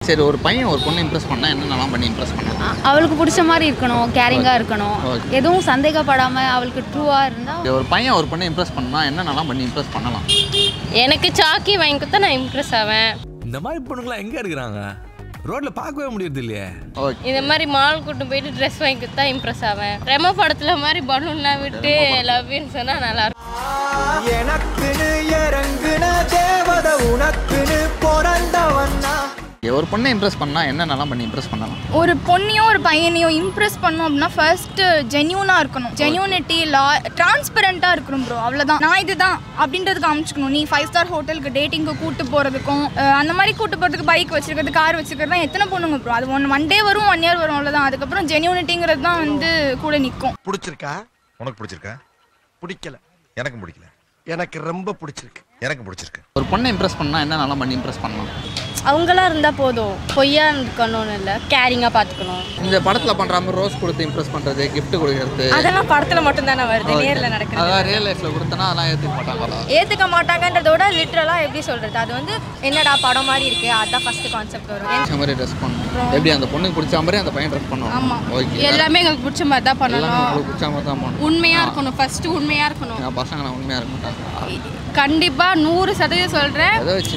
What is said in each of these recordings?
சரி ஒரு பையன் ஒரு பொண்ணு இம்ப்ரெஸ் பண்ணா என்னென்னலாம் பண்ணி இம்ப்ரெஸ் பண்ணலாம் அ- அவளுக்கு பிடிச்ச மாதிரி இருக்கணும் கேரிங்காக இருக்கணும் Okay. எதுவும் சந்தேகப்படாமல் அவளுக்கு ட்ரூவாக இருந்தால் ஒரு பையன் ஒரு பொண்ணு இம்ப்ரெஸ் பண்ணா என்னென்னலாம் பண்ணி இம்ப்ரெஸ் பண்ணலாம் எனக்கு சாக்கி வாங்கி கொடுத்தா நான் இம்ப்ரெஸ் ஆவேன் இந்த மாதிரி பொண்ணுங்களாம் எங்க இருக்கிறாங்க ரோட்ல பார்க்கவே முடியறது இல்லையே ஓகே இந்த மாதிரி மால் கூட்டு போயிட்டு ட்ரெஸ் வாங்கி கொடுத்தா இம்ப்ரெஸ் ஆவேன் ரெமோ படத்துல மாதிரி பலூன்லாம் விட்டு லவ்னு சொன்னா நல்லா இருக்கும் எனக்குன்னு இறங்குன தேவதை உனக்குன்னு பிறந்தவன்னா ஒரு பொண்ணை இம்ப்ரெஸ் பண்ணா என்னென்னலாம் பண்ணி இம்ப்ரெஸ் பண்ணலாம் ஒரு பொண்ணையும் ஒரு பையனையும் இம்ப்ரெஸ் பண்ணோம் அப்படின்னா ஃபர்ஸ்ட் ஜென்யூனாக இருக்கணும் ஜென்யூனிட்டி லா டிரான்ஸ்பரண்ட்டாக இருக்கணும் ப்ரோ அவ்வளோதான் நான் இதுதான் அப்படின்றது காமிச்சுக்கணும் நீ ஃபைவ் ஸ்டார் ஹோட்டலுக்கு டேட்டிங்க்கு கூட்டு போகிறதுக்கும் அந்த மாதிரி கூட்டு போகிறதுக்கு பைக் வச்சிருக்கிறது கார் வச்சிருக்கிறது எத்தனை பொண்ணுங்க ப்ரோ அது ஒன் ஒன் டே வரும் ஒன் இயர் வரும் அவ்வளோதான் அதுக்கப்புறம் ஜென்யூனிட்டிங்கிறது தான் வந்து கூட நிற்கும் பிடிச்சிருக்கா உனக்கு பிடிச்சிருக்கா பிடிக்கல எனக்கு பிடிக்கல எனக்கு ரொம்ப பிடிச்சிருக்கு எனக்கு பிடிச்சிருக்கு ஒரு பொண்ணை இம்ப்ரெஸ் பண்ணா என்னென்னலாம் பண்ணி இம்ப்ரெஸ் பண்ணலாம் அவங்களா இருந்தா போதும் பொய்யா இருக்கணும்னு இல்லை கேரிங்கா பார்த்துக்கணும் இந்த படத்துல பண்ற மாதிரி ரோஸ் கொடுத்து இம்ப்ரெஸ் பண்றது gift கொடுக்கறது அதெல்லாம் படத்துல மட்டும் தானே வருது நேர்ல நடக்குது அதான் ரியல் லைஃப்ல கொடுத்தனா அதெல்லாம் ஏத்துக்க மாட்டாங்களா ஏத்துக்க மாட்டாங்கன்றதோட லிட்டரலா எப்படி சொல்றது அது வந்து என்னடா படம் மாதிரி இருக்கு அதான் ஃபர்ஸ்ட் கான்செப்ட் வரும் பிடிச்ச மாதிரி ட்ரெஸ் பண்ணணும் எப்படி அந்த பொண்ணுக்கு பிடிச்ச மாதிரி அந்த பையன் ட்ரெஸ் பண்ணுவான் ஓகே எல்லாமே எங்களுக்கு பிடிச்ச மாதிரி தான் எல்லாமே பண்ணணும் உங்களுக்கு பிடிச்ச மாதிரி தான் பண்ணணும் உண்மையா இருக்கணும் ஃபர்ஸ்ட் உண்மையா இருக்கணும் என் பசங்க நான் உண்மையா இருக்க மாட்டாங்க கண்டிப்பா நூறு சதவீதம் சொல்றேன் எதை வச்சு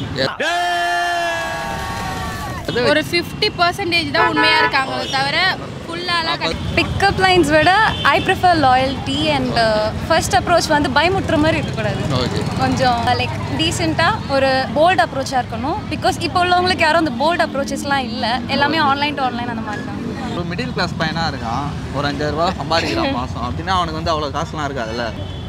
எதை ஒரு ஃபிஃப்டி பர்சன்டேஜ் தான் உண்மையா இருக்காங்களே தவிர ஃபுல்லாலாம் கிடையாது பிக்கப் லைன்ஸ் விட I prefer loyalty and first approach வந்து பயமுட்டுற மாதிரி இருக்கக்கூடாது ஓகே கொஞ்சம் லைக் டீசெண்டாக ஒரு போல்ட் அப்ரோச்சாக இருக்கணும் பிகாஸ் இப்போ உள்ளவங்களுக்கு யாரும் அந்த போல்ட் அப்ரோச்சஸ்லாம் இல்லை எல்லாமே ஆன்லைன் டு ஆன்லைன் அந்த மாதிரி தான் ஒரு மிடில் கிளாஸ் பையனா இருக்கான் ஒரு அஞ்சாயிரம் ரூபாய் சம்பாதிக்கிறான் மாசம் அப்படின்னா அவனுக்கு வந்து அவ்வளோ காசுலாம் இருக்காதுல்ல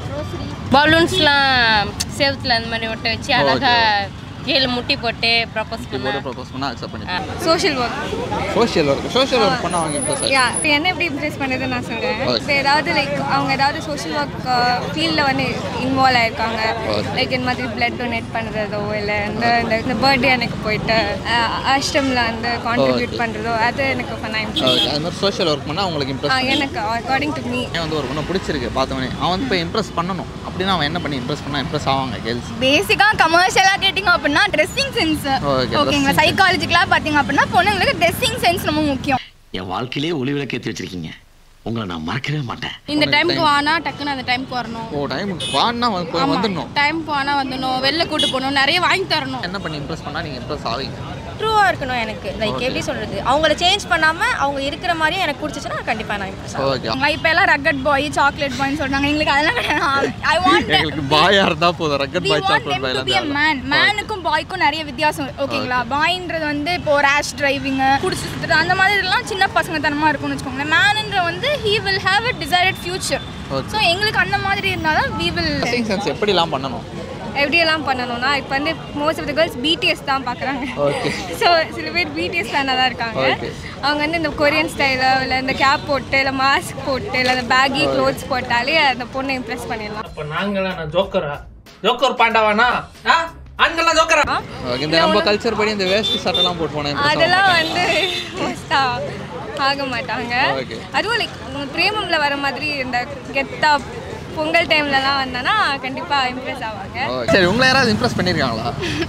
பலூன்ஸ்லாம் செவத்துல அந்த மாதிரி ஒட்ட வச்சு அழகா கீழே முட்டி போட்டு ப்ரப்போஸ் இப்படி பண்ண போட்டு ப்ரப்போஸ் பண்ணால் அக்செப்ட் பண்ணிக்கலாம் social work social work social work பண்ணால் அவங்க இம்ப்ரெஸ் யா இப்போ என்ன எப்படி இம்ப்ரெஸ் பண்ணுறது நான் சொல்கிறேன் Okay. இப்போ ஏதாவது லைக் அவங்க ஏதாவது சோஷியல் ஒர்க் ஃபீல்டில் வந்து இன்வால்வ் ஆயிருக்காங்க Okay. லைக் இந்த மாதிரி பிளட் டொனேட் பண்ணுறதோ இல்லை இந்த இந்த இந்த பர்த்டே எனக்கு போயிட்டு அஷ்டமில் வந்து கான்ட்ரிபியூட் Okay. பண்ணுறதோ அது எனக்கு பண்ண ஓகே இம்ப்ரெஸ் அது மாதிரி சோஷியல் ஒர்க் பண்ணால் அவங்களுக்கு இம்ப்ரெஸ் எனக்கு அக்கார்டிங் டு மீ வந்து ஒரு பொண்ணை பிடிச்சிருக்கு பார்த்தவனே அவன் வந்து போய் இம்ப்ரெஸ் பண்ணணும் அப்படின்னா அவன் என்ன பண்ணி இம்ப்ரெஸ் பண்ணால் இம்ப்ரெஸ் ஆவாங்க கேர்ள்ஸ் பேசிக்காக கமர்ஷியலாக கேட்டிங்க அப்படின்னா ட்ரெஸ்ஸிங் சென்ஸ் Okay, ஓகேங்களா dressing சைக்காலஜிக்கலாக பார்த்தீங்க அப்படின்னா பொண்ணுங்களுக்கு ட்ரெஸ்ஸிங் சென்ஸ் ரொம்ப முக்கியம் என் வாழ்க்கையிலே ஒளி விளக்கு ஏற்றி வச்சிருக்கீங்க உங்களை நான் மறக்கவே மாட்டேன் இந்த டைம்க்கு வானா டக்குன்னு அந்த டைம்க்கு வரணும் ஓ டைமுக்கு வான்னா வந்து போய் வந்துடணும் டைம்க்கு வானா வந்துடணும் வெளில கூட்டு போகணும் நிறைய வாங்கி தரணும் என்ன பண்ணி இம்ப்ரெஸ் பண்ணால் நீங்கள் இம்ப்ரெஸ் ஆவீங்க ட்ரூவாக இருக்கணும் எனக்கு லைக் எப்படி சொல்கிறது அவங்கள சேஞ்ச் பண்ணாமல் அவங்க இருக்கிற மாதிரியே எனக்கு பிடிச்சிச்சுன்னா கண்டிப்பாக நான் இம்ப்ரெஸ் ஓகே இப்போ எல்லாம் ரக்கட் பாய் சாக்லேட் பாய்னு சொல்றாங்க எங்களுக்கு அதெல்லாம் கிடையாது ஐ வாண்ட் எங்களுக்கு பாயா இருந்தால் போதும் rugged we boy want them chocolate to be a man மேனுக்கும் பாய்க்கும் நிறைய வித்தியாசம் ஓகேங்களா பாய்ன்றது வந்து இப்போ ரேஷ் டிரைவிங் குடிச்சு சுத்துறது அந்த மாதிரி இதெல்லாம் சின்ன பசங்க தனமா இருக்கும்னு வச்சுக்கோங்களேன் மேனுன்ற வந்து he will have a desired future Okay. So எங்களுக்கு அந்த மாதிரி இருந்தால் தான் we will ட்ரெஸ்ஸிங் சென்ஸ் எப்படிலாம் பண்ணணும் எப்படியெல்லாம் பண்ணணும்னா இப்போ வந்து most of the girls BTS தான் பார்க்குறாங்க ஓகே ஸோ சில பேர் பிடிஎஸ் ஃபேனாக தான் இருக்காங்க Okay. அவங்க வந்து இந்த கொரியன் ஸ்டைலோ இல்லை இந்த கேப் போட்டு இல்லை மாஸ்க் போட்டு இல்லை அந்த பேகி க்ளோத்ஸ் போட்டாலே அந்த பொண்ணை இம்ப்ரெஸ் பண்ணிடலாம் இப்போ நாங்களாம் நான் ஜோக்கரா ஜோக்கர் பாண்டாவானா ஆ ஆண்கள்லாம் ஜோக்கரா ஓகே இந்த நம்ம கல்ச்சர் படி இந்த வேஸ்ட் சட்டெல்லாம் போட்டு போனேன் அதெல்லாம் வந்து மோஸ்ட்டாக ஆக மாட்டாங்க Okay. அதுவும் லைக் பிரேமம்ல வர மாதிரி இந்த கெத்தா பொங்கல் டைம்லலாம் வந்தானா கண்டிப்பாக இம்ப்ரெஸ் ஆவாங்க சரி உங்களை யாராவது இம்ப்ரெஸ் பண்ணியிருக்காங்களா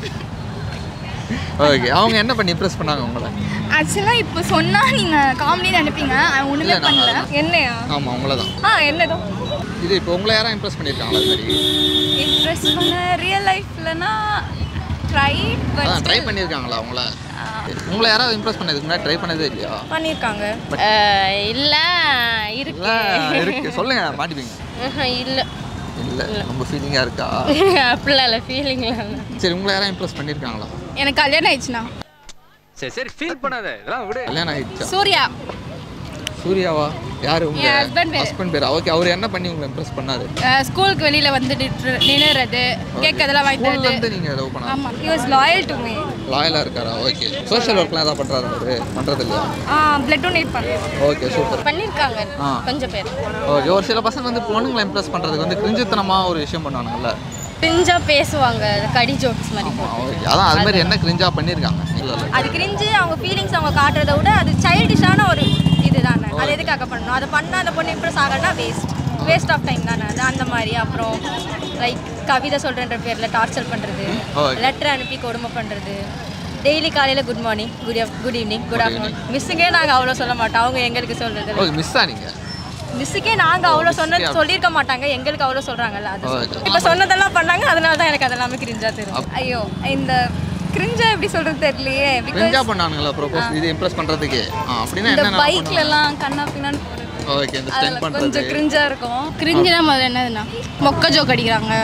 ஓகே அவங்க என்ன பண்ணி இம்ப்ரெஸ் பண்ணாங்க உங்களை ஆக்சுவலாக இப்போ சொன்னால் நீங்கள் காமெடி நினைப்பீங்க அவன் ஒன்றுமே இல்லை நாங்கள் பண்ணல என்னையா ஆமாம் உங்களை தான் ஆ என்னதும் இது இப்போ உங்களை யாரும் இம்ப்ரெஸ் பண்ணியிருக்காங்களா அது மாதிரி இம்ப்ரெஸ் பண்ண ரியல் லைஃப்லனா ட்ரை பட் அதான் ட்ரை பண்ணியிருக்காங்களா உங்கள உங்களை யாராவது இம்ப்ரெஸ் பண்ணதுக்கு முன்னாடி ட்ரை பண்ணதே இல்லையா பண்ணியிருக்காங்க இல்ல இருக்கு இல்லை இருக்கு சொல்லுங்க மாட்டிப்பீங்க ஆஹா, இல்ல இல்லை ரொம்ப ஃபீலிங்காக இருக்கா அப்படிலாம் இல்லை ஃபீலிங்லாம் இல்லை சரி உங்களை யாரும் இம்ப்ரெஸ் பண்ணியிருக்காங்களா எனக்கு கல்யாணம் ஆயிடுச்சுண்ணா சரி சரி ஃபீல் பண்ணாத இதெல்லாம் விடு கல்யாணம் ஆயிடுச்சா சூர்யா சூர்யாவா யாரு உங்க என் husband பேரு. ஹஸ்பண்ட் பேர் ஓகே அவர் என்ன பண்ணி உங்களை இம்ப்ரெஸ் பண்ணாரு ஸ்கூலுக்கு வெளியில வந்து நின்னுறது கேக் அதெல்லாம் வாங்கி ஸ்கூல்ல தரது இருந்து நீங்க லவ் பண்ணா ஆமா he was loyal to me லாயலா இருக்காரா ஓகே சோஷியல் ஒர்க்லாம் ஏதாவது பண்றாரு அவரு பண்றது இல்லையா ஆ பிளட் டொனேட் பண்ணுறேன் ஓகே சூப்பர் பண்ணிருக்காங்க ஆ. கொஞ்சம் பேர் ஓகே ஒரு சில பசங்க வந்து பொண்ணுங்களை இம்ப்ரெஸ் பண்றதுக்கு வந்து கிரிஞ்சித்தனமா ஒரு விஷயம் பண்ணுவானுங்கல்ல பிஞ்சா பேசுவாங்க கடி ஜோக்ஸ் மாதிரி ஓகே அதான் அது மாதிரி என்ன கிரிஞ்சா பண்ணியிருக்காங்க இல்ல இல்ல அது கிரிஞ்சு அவங்க ஃபீலிங்ஸ் அவங்க காட்டுறத விட அது சைல்டிஷான ஒரு இதுதானே அது எதுக்காக பண்ணணும் அதை பண்ணால் அந்த பொண்ணு இம்ப்ரெஸ் ஆகணும்னா வேஸ்ட் வேஸ்ட் ஆஃப் டைம் தானே அது அந்த மாதிரி அப்புறம் லைக் கவிதை சொல்கிறன்ற பேரில் டார்ச்சர் பண்ணுறது Okay. லெட்டர் அனுப்பி கொடுமை பண்ணுறது டெய்லி காலையில் good morning good good evening good afternoon மிஸ்ஸுக்கே நாங்கள் அவ்வளோ சொல்ல மாட்டோம் அவங்க எங்களுக்கு சொல்கிறது ஓகே மிஸ் ஆனீங்க மிஸ்ஸுக்கே நாங்கள் அவ்வளோ சொன்னது சொல்லியிருக்க மாட்டாங்க எங்களுக்கு அவ்வளோ சொல்கிறாங்கல்ல அது Okay. இப்போ சொன்னதெல்லாம் பண்ணாங்க அதனால தான் எனக்கு அதெல்லாமே கிரிஞ்சா தெரியும் ஐயோ இந்த கிரிஞ்சா எப்படி சொல்றது தெரியலையே பிகாஸ் கிரிஞ்சா பண்ணானுங்களா ப்ரோபோஸ் இது இம்ப்ரெஸ் பண்றதுக்கு ஆ, அப்படின்னா இந்த என்ன பைக்ல எல்லாம் கண்ணா பின்னான்னு போறது ஓகே இந்த அதுல ஸ்டெண்ட் கொஞ்சம் பண்றது கிரிஞ்சா இருக்கும் கிரிஞ்சுனா முதல்ல என்னதுன்னா மொக்க ஜோக் அடிக்கிறாங்க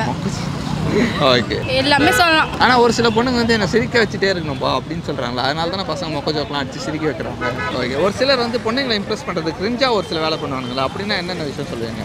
ஓகே எல்லாமே சொல்லலாம் ஆனா ஒரு சில பொண்ணுங்க வந்து என்ன சிரிக்க வச்சுட்டே இருக்கணும்ப்பா அப்படின்னு சொல்றாங்களா அதனால தானே பசங்க மொக்க ஜோக்கெலாம் அடிச்சு சிரிக்க வைக்கிறாங்க ஓகே ஒரு சிலர் வந்து பொண்ணுங்களை இம்ப்ரெஸ் பண்றது கிரிஞ்சா ஒரு சில வேலை பண்ணுவானுங்களா அப்படின்னா என்னென்ன விஷயம் சொல்லுவீங்க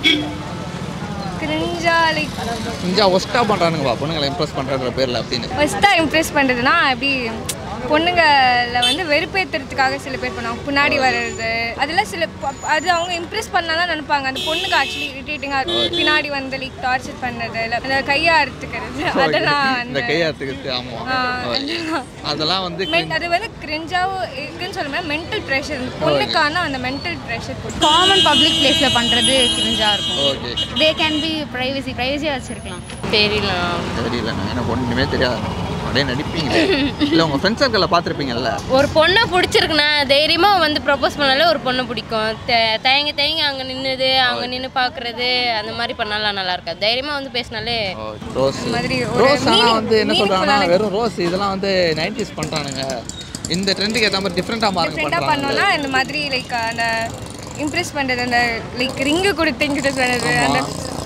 கிரிஞ்சா லைக் கிரிஞ்சா ஒஸ்டா பண்றானுங்கப்பா பொண்ணுங்களை இம்ப்ரெஸ் பண்றன்ற பேர்ல அப்படின்னு ஃபஸ்ட்டாக இம்ப்ரெஸ் பண்ணுறதுனா எப்படி பொண்ணுங்களை வந்து வெறுப்பேற்றுறதுக்காக சில பேர் பண்ணுவாங்க பின்னாடி வர்றது அதெல்லாம் சில ப- அது அவங்க இம்ப்ரெஸ் பண்ணலாம் நினைப்பாங்க அந்த பொண்ணுக்கு ஆக்சுவலி இரிட்டேட்டிங்காக இருக்கும் பின்னாடி வந்து லைக் டார்ச்சர் பண்ணது இல்லை அந்த கையை அறுத்துக்கிறது அதெல்லாம் இந்த வந்து கையாத்துக்கு ஆமா ஆ, Okay. அதெல்லாம் வந்து மென் அது வந்து கிரிஞ்சாவும் இருக்குன்னு சொல்ல முடியாது மென்டல் ப்ரெஷர் இந்த பொண்ணுக்கான அந்த மென்டல் ப்ரெஷர் காமன் பப்ளிக் பிளேஸில் பண்ணுறது கிரிஞ்சா இருக்கும் okay they can be privacy ப்ரைவசியாக வச்சுருக்கலாம் தெரியல தெரியல நான் எனக்கு ஒன்றுமே தெரியாது அப்படியே நடிப்பீங்க இல்லை உங்கள் ஃப்ரெண்ட்ஸ் சர்க்கிளில் பார்த்துருப்பீங்கல்ல ஒரு பொண்ணை பிடிச்சிருக்குண்ணா தைரியமாக வந்து ப்ரப்போஸ் பண்ணாலே ஒரு பொண்ணை பிடிக்கும் த- தயங்கி தயங்கி அங்கே நின்றுது அங்கே நின்று பார்க்குறது அந்த மாதிரி பண்ணாலாம் நல்லா இருக்காது தைரியமாக வந்து பேசினாலே ரோஸ் மாதிரி ஒரு ரோஸ் ஆனால் meaning- வந்து என்ன சொல்கிறாங்கன்னா meaningful-ஆன- வெறும் ரோஸ் இதெல்லாம் வந்து நைன்டிஸ் பண்ணுறானுங்க இந்த ட்ரெண்டுக்கு ஏற்ற மாதிரி டிஃப்ரெண்ட்டாக மாறுங்க டிஃப்ரெண்ட்டாக பண்ணுறாங்க பண்ணோம்னா இந்த மாதிரி லைக் அந்த இம்ப்ரெஸ் பண்ணுறது அந்த லைக் ரிங்கு கொடுத்து இம்ப்ரெஸ் பண்ணுறது அந்த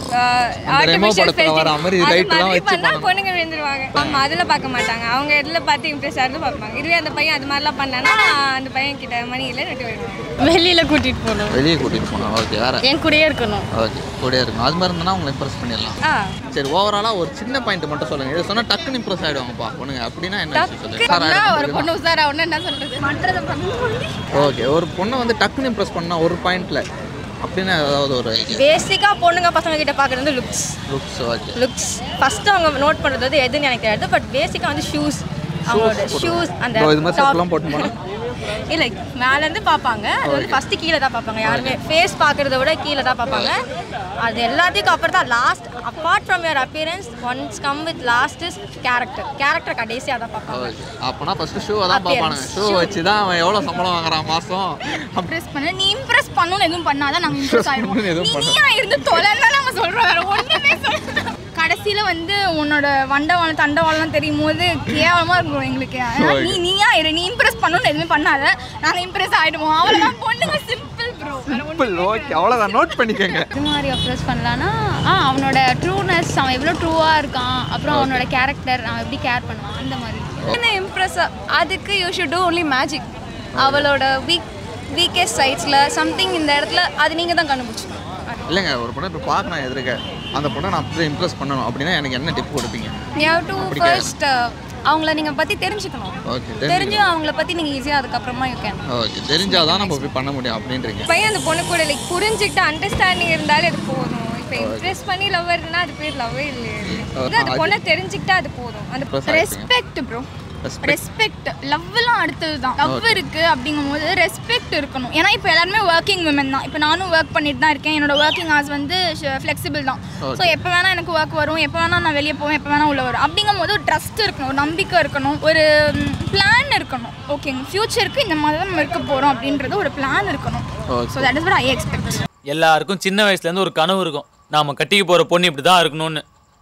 ரெமோ படத்துல வர மாதிரி light எல்லாம் வச்சு பண்ணா பண்ணணும். பொண்ணுங்க விழுந்துருவாங்க ஆமா அதில் பார்க்க மாட்டாங்க அவங்க இதில் பார்த்து இம்ப்ரெஸ் ஆகிறது பார்ப்பாங்க இதுவே அந்த பையன் அது மாதிரிலாம் பண்ணானா அந்த பையன் கிட்ட மணி இல்லை நட்டு வருவாங்க வெளியில் கூட்டிகிட்டு போகணும் வெளியே கூட்டிகிட்டு போனோம் ஓகே வேற என் கூடயே இருக்கணும் ஓகே கூடயே இருக்கும் அது மாதிரி இருந்தனா உங்களை இம்ப்ரெஸ் பண்ணிடலாம் ஆ சரி ஓவராலாக ஒரு சின்ன பாயிண்ட் மட்டும் சொல்லுங்க இது சொன்னால் டக்குன்னு இம்ப்ரெஸ் ஆகிடுவாங்கப்பா பொண்ணுங்க அப்படின்னா என்ன விஷயம் சொல்லுங்க சார் ஒரு ஆகிடும் பொண்ணு உசார் அவனு என்ன சொல்கிறது பண்ணுறதை பண்ணி ஓகே ஒரு பொண்ணை வந்து டக்குன்னு இம்ப்ரெஸ் பண்ணா ஒரு பாயிண்ட்ல அப்படின்னா ஏதாவது ஒரு ஐடியா பேசிக்காக பொண்ணுங்க பசங்க கிட்ட பார்க்குறது வந்து looks looks okay looks first அவங்க நோட் பண்ணுறது வந்து எதுன்னு எனக்கு தெரியாது பட் பேசிக்காக வந்து ஷூஸ் அவங்களோட ஷூஸ் அந்த Bro, இது மாதிரி top- செப்பெல்லாம் போட்டு போனா இல்லை மேலேருந்து பார்ப்பாங்க அது வந்து ஃபஸ்ட்டு கீழே தான் பார்ப்பாங்க யாருமே ஃபேஸ் பார்க்குறத விட கீழே தான் பார்ப்பாங்க அது எல்லாத்துக்கும் அப்புறம் தான் last apart from your appearance once come with last is character character கடைசியாக தான் பார்ப்பாங்க ஓகே அப்போனா ஃபர்ஸ்ட் ஷூவை தான் பார்ப்பானுங்க Appearance. ஷூ வச்சு தான் அவன் எவ்வளோ சம்பளம் வாங்குறான் மாதம் இம்ப்ரெஸ் பண்ண நீ இம்ப்ரெஸ் பண்ணணும்னு எதுவும் பண்ணாதான் நாங்கள் இம்ப்ரெஸ் ஆயிடுவோம் பண்ணணும்னு எதுவும் நீ நீயா இருந்து தொலைன்னா நம்ம சொல்கிறோம் வேற ஒன்றுமே சொல்ல கடைசியில வந்து உன்னோட வண்டவாளம் தண்டவாளம் தெரியும் போது கேவலமா இருக்கும் எங்களுக்கு ஆனா, நீ நீயா இரு நீ இம்ப்ரெஸ் பண்ணணும்னு எதுவுமே பண்ணாத நாங்க இம்ப்ரெஸ் ஆயிடுவோம் அவ்வளவுதான் பொண்ணுங்க சிம்பிள் ப்ரோ சிம்பிள் ஓகே அவ்வளோதான் நோட் பண்ணிக்கோங்க இது மாதிரி அப்ரோச் பண்ணலான்னா ஆ அவனோட ட்ரூனஸ் அவன் எவ்வளோ ட்ரூவாக இருக்கான் அப்புறம் அவனோட கேரக்டர் அவன் எப்படி கேர் பண்ணுவான் அந்த மாதிரி என்ன இம்ப்ரெஸ் அதுக்கு you should do only magic அவளோட வீக் வீக்கஸ்ட் சைட்ஸில் சம்திங் இந்த இடத்துல அது நீங்கள் தான் கண்டுபிடிச்சிக்கணும் இல்லைங்க ஒரு பொண்ணை இப்போ பார்க்கணும் எதிர்க்க அந்த பொண்ணை நான் அப்படியே இம்ப்ரெஸ் பண்ணணும் அப்படின்னா எனக்கு என்ன டிப் கொடுப்பீங்க யூ ஹேவ் டு அப்படி ஃபர்ஸ்ட் அவங்கள நீங்கள் பற்றி தெரிஞ்சுக்கணும் ஓகே தெரிஞ்சு தெரிஞ்சு அவங்கள பற்றி நீங்கள் ஈஸியாக அதுக்கப்புறமா யூ கேன் ஓகே தெரிஞ்சாதான் நம்ம போய் பண்ண முடியும் அப்படின்றீங்க பையன் அந்த பொண்ணு கூட லைக் புரிஞ்சுக்கிட்டு அண்டர்ஸ்டாண்டிங் இருந்தாலே அது போதும் இப்போ இம்ப்ரெஸ் பண்ணி லவ் வருதுன்னா அது பேர் லவ்வே இல்லையே இது அந்த பொண்ணை தெரிஞ்சுக்கிட்டா அது போதும் அந்த Impress ஆயிட்டீங்க. Respect bro Respect. ரெஸ்பெக்ட் லவ்லாம் அடுத்தது தான் லவ் Okay. இருக்கு அப்படிங்கும்போது ரெஸ்பெக்ட் இருக்கணும் ஏன்னா இப்போ எல்லாருமே ஒர்க்கிங் விமன் தான் இப்போ நானும் ஒர்க் பண்ணிட்டு தான் இருக்கேன் என்னோட ஒர்க்கிங் ஹார்ஸ் வந்து ஃப்ளெக்சிபிள் தான் ஸோ Okay. எப்போ வேணா எனக்கு ஒர்க் வரும் எப்போ வேணா நான் வெளியே போவேன் எப்போ வேணா உள்ள வரும் அப்படிங்கும்போது ஒரு ட்ரஸ்ட் இருக்கணும் ஒரு நம்பிக்கை இருக்கணும் ஒரு பிளான் இருக்கணும் ஓகேங்க ஃபியூச்சருக்கு இந்த மாதிரி தான் நம்ம இருக்க போகிறோம் அப்படின்றது ஒரு பிளான் இருக்கணும் Okay. So that is what I expect எல்லாருக்கும் சின்ன வயசுலேருந்து ஒரு கனவு இருக்கும் நாம கட்டிக்க போகிற பொண்ணு இப்படி தான் இருக்கணும்னு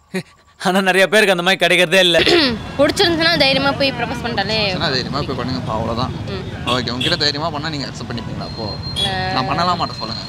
ஆனால் நிறைய பேருக்கு அந்த மாதிரி கிடைக்கிறதே இல்லை பிடிச்சிருந்துச்சுன்னா தைரியமாக போய் ப்ரப்போஸ் பண்ணிட்டாலே சொன்னா தைரியமாக போய் பண்ணுங்கப்பா அவ்வளோதான் ஓகே உங்ககிட்ட தைரியமாக பண்ணால் நீங்கள் அக்செப்ட் பண்ணிப்பீங்களா அப்போ நான் பண்ணலாம் மாட்டேன் சொல்லுங்கள்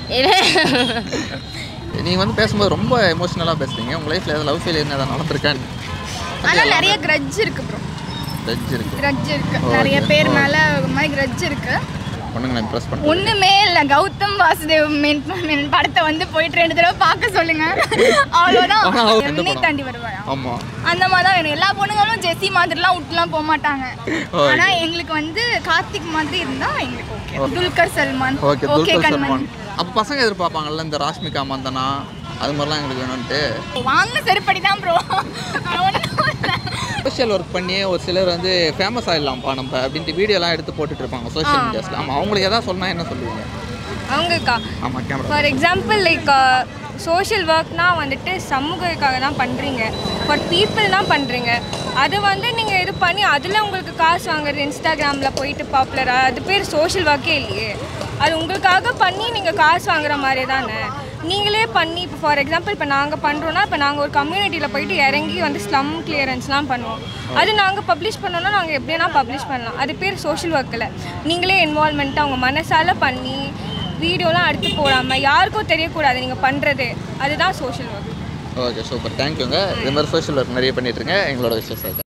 நீங்கள் வந்து பேசும்போது ரொம்ப எமோஷனலாக பேசுறீங்க உங்கள் லைஃப்பில் ஏதாவது லவ் ஃபெயிலியர் ஏதாவது நடந்திருக்கான்னு ஆனால் நிறைய grudge இருக்கு ப்ரோ ஜட்ஜ் இருக்கு grudge இருக்கு Okay, நிறைய பேர் okay. மேலே ஒரு மாதிரி grudge இருக்கு பொண்ணுங்களை இம்ப்ரெஸ் பண்ணுறேன் ஒண்ணுமே இல்ல கௌதம் வாசுதேவ் மென் மென் படத்தை வந்து போயிட்டு ரெண்டு தடவை பார்க்க சொல்லுங்க அவ்வளவுதான் ஆனா, அவர் எந்த என்னை படம்? தாண்டி வருவாயா ஆமாம் அந்த மாதிரி தான் வேணும் எல்லா பொண்ணுங்களும் ஜெஸ்ஸி மாதிரிலாம் விட்டுலாம் போக மாட்டாங்க Okay. ஆனா எங்களுக்கு வந்து கார்த்திக் மாதிரி இருந்தா எங்களுக்கு okay Dulquer Salmaan okay okay Dulquer கண்மன் சல்மான் அப்போ பசங்க எதிர்பார்ப்பாங்கல்ல இந்த ராஷ்மிகா மந்தனா அது மாதிரிலாம் எங்களுக்கு வேணும்ன்ட்டு வாங்கின செருப்படி தான் ப்ரோ சோஷியல் ஒர்க் பண்ணி ஒரு சிலர் வந்து ஃபேமஸ் ஆகிடலாம்ப்பா நம்ம அப்படின்ட்டு வீடியோலாம் எடுத்து போட்டுட்டு இருப்பாங்க சோஷியல் மீடியாஸில் ஆமாம் அவங்களுக்கு எதாவது சொன்னால் என்ன சொல்லுவீங்க அவங்களுக்கா ஆமாம் camera for example like social ஒர்க்னா வந்துட்டு சமூகத்துக்காக தான் பண்ணுறீங்க ஃபார் பீப்புள் தான் பண்ணுறீங்க அது வந்து நீங்கள் இது பண்ணி அதில் உங்களுக்கு காசு வாங்குறது இன்ஸ்டாகிராமில் போயிட்டு பாப்புலராக அது பேர் சோஷியல் ஒர்க்கே இல்லையே அது உங்களுக்காக பண்ணி நீங்கள் காசு வாங்குற மாதிரி தானே நீங்களே பண்ணி இப்போ ஃபார் எக்ஸாம்பிள் இப்போ நாங்கள் பண்ணுறோன்னா இப்போ நாங்கள் ஒரு கம்யூனிட்டியில் போயிட்டு இறங்கி வந்து ஸ்லம் கிளியரன்ஸ்லாம் பண்ணுவோம் அது நாங்கள் பப்ளிஷ் பண்ணோன்னா நாங்கள் எப்படினா பப்ளிஷ் பண்ணலாம் அது பேர் சோஷியல் ஒர்க்கில் நீங்களே இன்வால்மெண்ட்டாக அவங்க மனசால பண்ணி வீடியோலாம் எடுத்து போடாமல் யாருக்கும் தெரியக்கூடாது நீங்கள் பண்ணுறது அதுதான் சோஷியல் ஒர்க் ஓகே சூப்பர் தேங்க்யூங்க இது மாதிரி சோஷியல் ஒர்க் நிறைய பண்ணிட்டு இருக்கேன் எங்களோட விஷயம்